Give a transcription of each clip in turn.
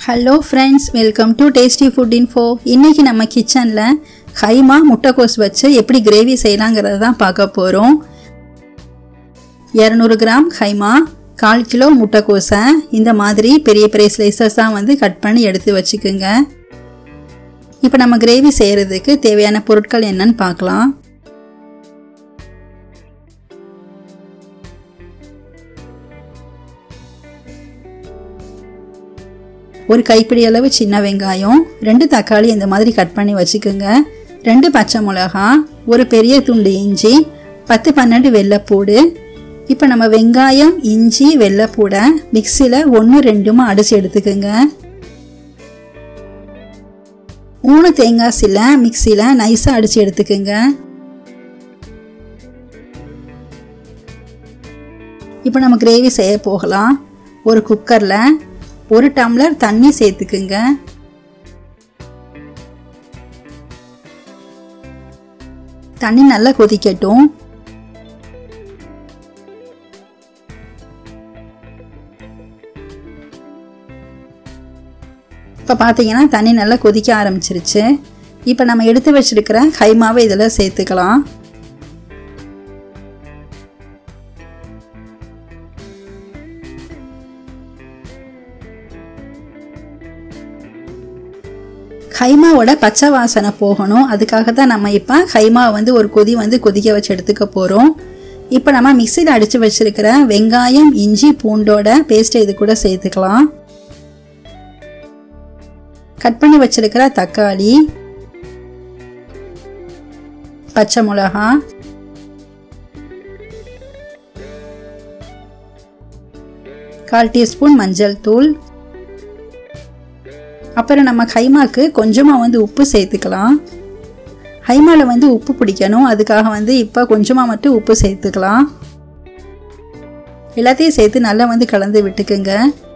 hello friends welcome to tasty food info இன்றைக்கி நம்ம கிச்சனில் கைமா முட்டைக்கோஸ் வச்சு எப்படி கிரேவி செய்யலாங்கிறத தான் பார்க்க போகிறோம் இரநூறு கிராம் கைமா கால் கிலோ முட்டைக்கோஸை இந்த மாதிரி பெரிய பெரிய ஸ்லைசஸாக வந்து கட் பண்ணி எடுத்து வச்சுக்கோங்க இப்போ நம்ம கிரேவி செய்கிறதுக்கு தேவையான பொருட்கள் என்னன்னு பார்க்கலாம் ஒரு கைப்பிடி அளவு சின்ன வெங்காயம் ரெண்டு தக்காளி இந்த மாதிரி கட் பண்ணி வச்சுக்கோங்க ரெண்டு பச்சை மிளகா ஒரு பெரிய துண்டு இஞ்சி பத்து பன்னெண்டு வெள்ளைப்பூடு இப்போ நம்ம வெங்காயம் இஞ்சி வெள்ளைப்பூடை மிக்சியில் ஒன்று ரெண்டுமா அடித்து எடுத்துக்கோங்க மூணு தேங்காய் சில மிக்சியில் நைஸாக அடித்து எடுத்துக்கோங்க இப்போ நம்ம கிரேவி செய்ய போகலாம் ஒரு குக்கரில் ஒரு டம்ளர் தண்ணி சேர்த்துக்குங்க தண்ணி நல்லா கொதிக்கட்டும் இப்போ பார்த்தீங்கன்னா தண்ணி நல்லா கொதிக்க ஆரம்பிச்சிருச்சு இப்போ நம்ம எடுத்து வச்சிருக்கிற கைமாவை இதில் சேர்த்துக்கலாம் கைமாவோட பச்சை வாசனை போகணும் அதுக்காக தான் நம்ம இப்போ கைமா வந்து ஒரு கொதி வந்து கொதிக்க வச்சு எடுத்துக்க போகிறோம் இப்போ நம்ம மிக்சியில் அடித்து வச்சுருக்கிற வெங்காயம் இஞ்சி பூண்டோட பேஸ்ட்டை இது கூட சேர்த்துக்கலாம் கட் பண்ணி வச்சிருக்கிற தக்காளி பச்சை மிளகா கால் டீஸ்பூன் மஞ்சள் தூள் அப்புறம் நம்ம கைமாக்கு கொஞ்சமாக வந்து உப்பு சேர்த்துக்கலாம் ஹைமாவில் வந்து உப்பு பிடிக்கணும் அதுக்காக வந்து இப்போ கொஞ்சமாக மட்டும் உப்பு சேர்த்துக்கலாம் எல்லாத்தையும் சேர்த்து நல்லா வந்து கலந்து விட்டுக்குங்க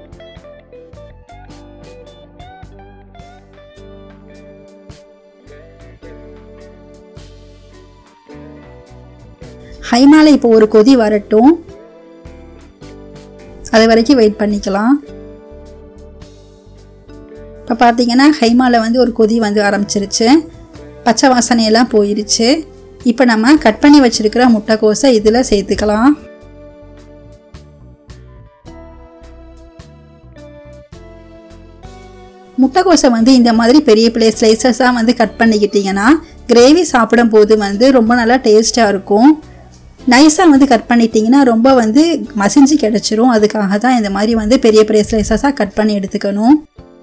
ஹைமால இப்போ ஒரு கொதி வரட்டும் அது வரைக்கும் வெயிட் பண்ணிக்கலாம் இப்போ பார்த்தீங்கன்னா ஹைமாவில் வந்து ஒரு கொதி வந்து ஆரம்பிச்சிருச்சு பச்சை வாசனையெல்லாம் போயிருச்சு இப்போ நம்ம கட் பண்ணி வச்சுருக்கிற முட்டைக்கோஸை இதில் சேர்த்துக்கலாம் முட்டைக்கோஸை வந்து இந்த மாதிரி பெரிய பெரிய ஸ்லைசஸாக வந்து கட் பண்ணிக்கிட்டிங்கன்னா கிரேவி சாப்பிடும் போது வந்து ரொம்ப நல்லா டேஸ்ட்டாக இருக்கும் நைஸாக வந்து கட் பண்ணிட்டீங்கன்னா ரொம்ப வந்து மசிஞ்சு கிடச்சிரும் அதுக்காக தான் இந்த மாதிரி வந்து பெரிய பெரிய ஸ்லைசஸாக கட் பண்ணி எடுத்துக்கணும்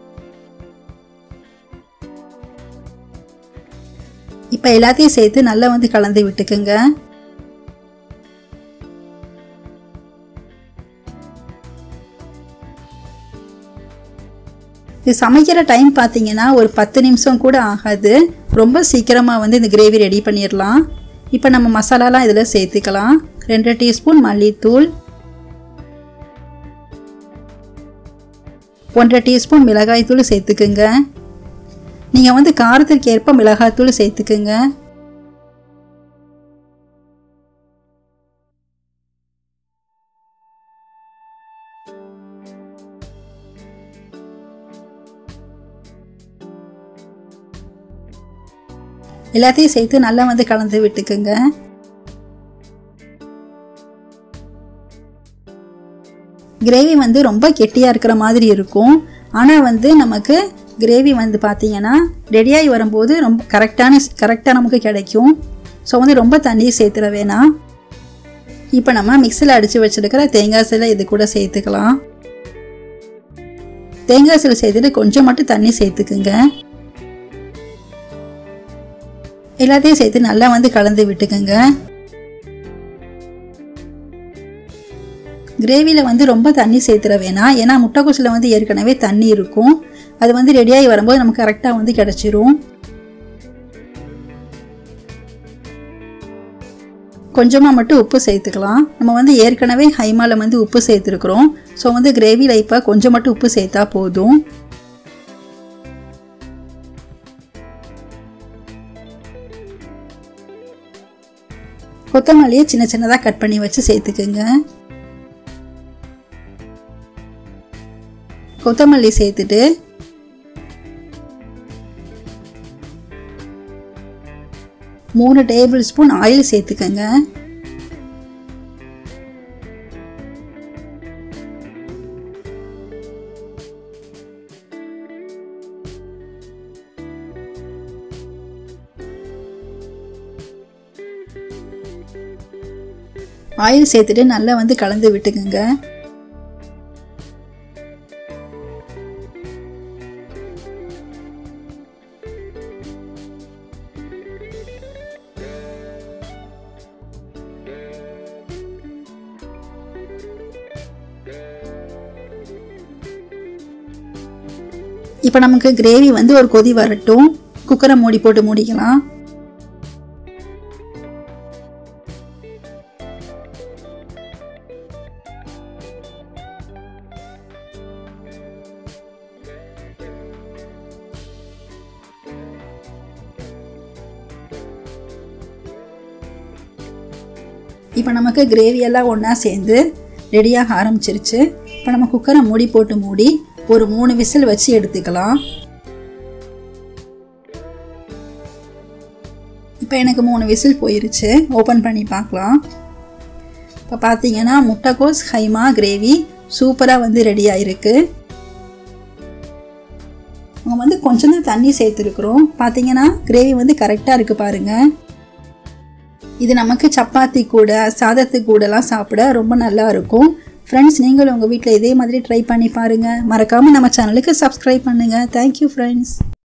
இப்போ எல்லாத்தையும் சேர்த்து நல்லா வந்து கலந்து விட்டுக்குங்க இது சமைக்கிற டைம் பார்த்தீங்கன்னா ஒரு பத்து நிமிஷம் கூட ஆகாது ரொம்ப சீக்கிரமாக வந்து இந்த கிரேவி ரெடி பண்ணிடலாம் இப்போ நம்ம மசாலாலாம் இதில் சேர்த்துக்கலாம் ரெண்டு டீஸ்பூன் மல்லித்தூள் ஒன்றரை டீஸ்பூன் மிளகாய்த்தூள் சேர்த்துக்குங்க நீங்கள் வந்து காரத்திற்கு ஏற்ப மிளகாத்தூள் சேர்த்துக்குங்க எல்லாத்தையும் சேர்த்து நல்லா வந்து கலந்து விட்டுக்குங்க கிரேவி வந்து ரொம்ப கெட்டியாக இருக்கிற மாதிரி இருக்கும் ஆனால் வந்து நமக்கு கிரேவி வந்து பார்த்தீங்கன்னா ரெடியாகி வரும்போது ரொம்ப கரெக்டான கரெக்டாக நமக்கு கிடைக்கும் ஸோ வந்து ரொம்ப தண்ணியை சேர்த்துட வேணாம் இப்போ நம்ம மிக்சியில் அடித்து வச்சுருக்கிற தேங்காய் சிலை இது கூட சேர்த்துக்கலாம் தேங்காய் சிலை சேர்த்துட்டு கொஞ்சம் மட்டும் தண்ணி சேர்த்துக்குங்க எல்லாத்தையும் சேர்த்து நல்லா வந்து கலந்து விட்டுக்குங்க கிரேவியில் வந்து ரொம்ப தண்ணி சேர்த்துட வேணாம் ஏன்னா முட்டைக்கோசில் வந்து ஏற்கனவே தண்ணி இருக்கும் அது வந்து ரெடியாகி வரும்போது நமக்கு கரெக்டாக வந்து கிடச்சிரும் கொஞ்சமாக மட்டும் உப்பு சேர்த்துக்கலாம் நம்ம வந்து ஏற்கனவே ஹைமாவில் வந்து உப்பு சேர்த்துருக்குறோம் ஸோ வந்து கிரேவியில் இப்போ கொஞ்சம் மட்டும் உப்பு சேர்த்தா போதும் கொத்தமல்லியை சின்ன சின்னதாக கட் பண்ணி வச்சு சேர்த்துக்குங்க கொத்தமல்லி சேர்த்துட்டு மூணு டேபிள் ஸ்பூன் ஆயில் சேர்த்துக்கங்க ஆயில் சேர்த்துட்டு நல்லா வந்து கலந்து விட்டுக்குங்க இப்போ நமக்கு கிரேவி வந்து ஒரு கொதி வரட்டும் குக்கரை மூடி போட்டு மூடிக்கலாம் இப்போ நமக்கு கிரேவி எல்லாம் ஒன்றா சேர்ந்து ரெடியாக ஆரம்பிச்சிருச்சு இப்போ நம்ம குக்கரை மூடி போட்டு மூடி ஒரு மூணு விசில் வச்சு எடுத்துக்கலாம் இப்போ எனக்கு மூணு விசில் போயிருச்சு ஓப்பன் பண்ணி பார்க்கலாம் இப்போ பார்த்தீங்கன்னா முட்டைக்கோஸ் ஹைமா கிரேவி சூப்பராக வந்து ரெடி ஆயிருக்கு நம்ம வந்து கொஞ்சம் தான் தண்ணி சேர்த்துருக்குறோம் பார்த்தீங்கன்னா கிரேவி வந்து கரெக்டாக இருக்குது பாருங்கள் இது நமக்கு சப்பாத்தி கூட சாதத்து கூடலாம் சாப்பிட ரொம்ப நல்லா இருக்கும் ஃப்ரெண்ட்ஸ் நீங்களும் உங்கள் வீட்டில் இதே மாதிரி ட்ரை பண்ணி பாருங்கள் மறக்காமல் நம்ம சேனலுக்கு சப்ஸ்கிரைப் பண்ணுங்கள் தேங்க்யூ ஃப்ரெண்ட்ஸ்